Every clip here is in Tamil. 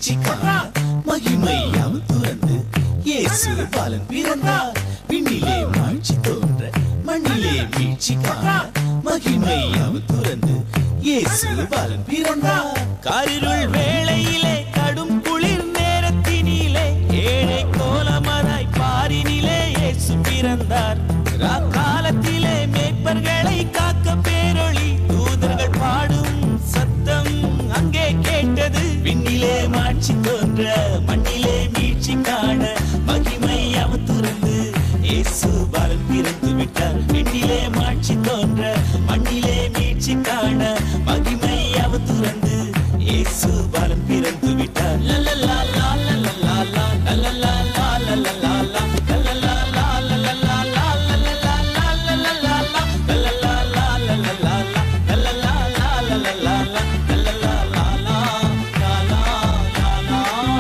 மீட்சி காண மகிமை அவன் துறந்து இயேசு பாலன் பிறந்தார் விண்ணிலே மாட்சி தோன்ற மண்ணிலே மீட்சி காண மகிமை அவன் துறந்து இயேசு பாலன் பிறந்தார் காரிருள் வேளையிலே கடும் குளிர் நேரத்தினிலே ஏழை கோலமராய் பாரினிலே இயேசு பிறந்தார் காலத்திலே மேய்ப்பர்களை காக்க பேரொளி தூதர்கள் பாடும் சத்தம் அங்கே கேட்டது விண்ணிலே மாட்சி தோன்ற மண்ணிலே மீட்சி காண மகிமை அவன் துறந்து இயேசு பாலன் பிறந்து விட்டார் விண்ணிலே மாட்சி தோன்ற மண்ணிலே மீட்சி காண மகிமை அவன் துறந்து இயேசு பாலன் பிறந்து விட்டார் லல்லலா லா லல்லலா லா லல்லலா லா லல்லலா லா லல்லலா லா லல்லலா லா லல்லலா லா லல்லலா லா லல்லலா லா லல்லலா லா லல்லலா லா லல்லலா லா லல்லலா லா லா லா லா லா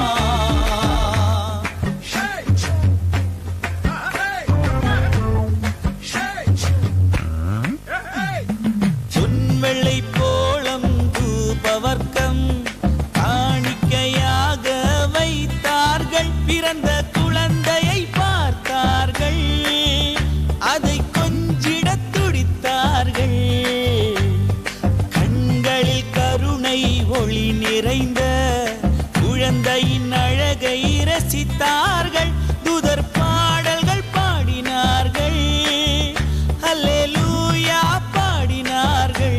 லா பொன்வெள்ளை போளம் தூபவர்க்கம் காணிக்கையாக வைத்தார்கள் பிறந்த குழந்தையை பார்த்தார்கள் அதை கொஞ்சிடத் துடித்தார்கள் கண்களில் கருணை ஒளி நிறைந்த குழந்தையின் அழகை ரசித்தார்கள் துதர் பாடல்கள் பாடினார்கள் அல்லேலூயா பாடினார்கள்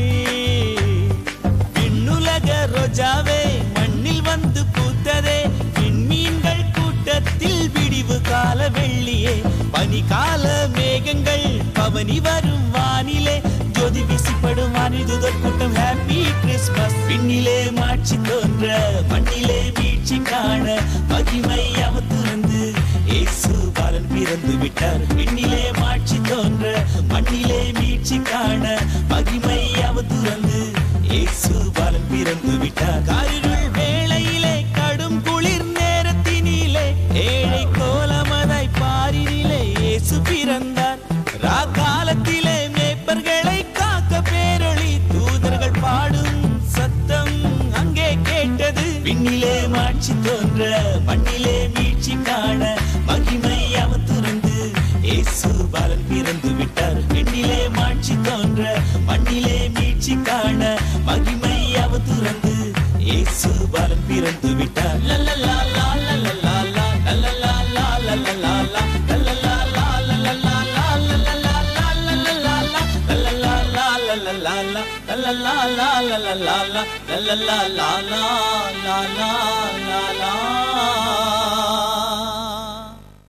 விண்ணுலக ரோஜாவே மண்ணில் வந்து பூத்ததே விண்மீன்கள் கூட்டத்தில் விடிவு கால வெள்ளியே பனிகால மேகங்கள் பவனி வரும் வானிலே ஜோதி வீசிப்படும் வானிதுதர் கூட்டம் ஹாப்பி கிறிஸ்மஸ் விண்ணிலே மாட்சி தோன்ற மண்ணிலே வீழ்ச்சி காண மகிமை அவ துறந்து இயேசு பாலன் பிறந்து விட்டார் விண்ணிலே மாட்சி தோன்ற மண்ணிலே மீட்சி காண மகிமை அவ துறந்து இயேசு பாலன் பிறந்து விட்டார் காரிருள் வேளையிலே கடும் குளிர் நேரத்தினிலே ஏழை கோலமதாய் பாரினிலே இயேசு பிறந்தார் ராக்காலத்திலே மேய்ப்பர்களை காக்க பேரொளி தூதர்கள் பாடும் சத்தம் அங்கே கேட்டது விண்ணிலே மாட்சி தோன்ற மண்ணிலே மீட்சி காண மகிமை அவன் துறந்து இயேசு பாலன் பிறந்து விட்டார் விண்ணிலே மாட்சி தோன்ற மண்ணிலே மீட்சி காண மகிமை அவன் துறந்து இயேசு பாலன் பிறந்து விட்டார் லல்லலா லா லல்லலா லா லல்லலா லா லல்லலா லா லல்லலா லா லல்லலா லா லல்லலா லா லல்லலா லா லல்லலா லா லல்லலா லா லல்லலா லா லல்லலா லா லல்லலா லா லா லா லா லா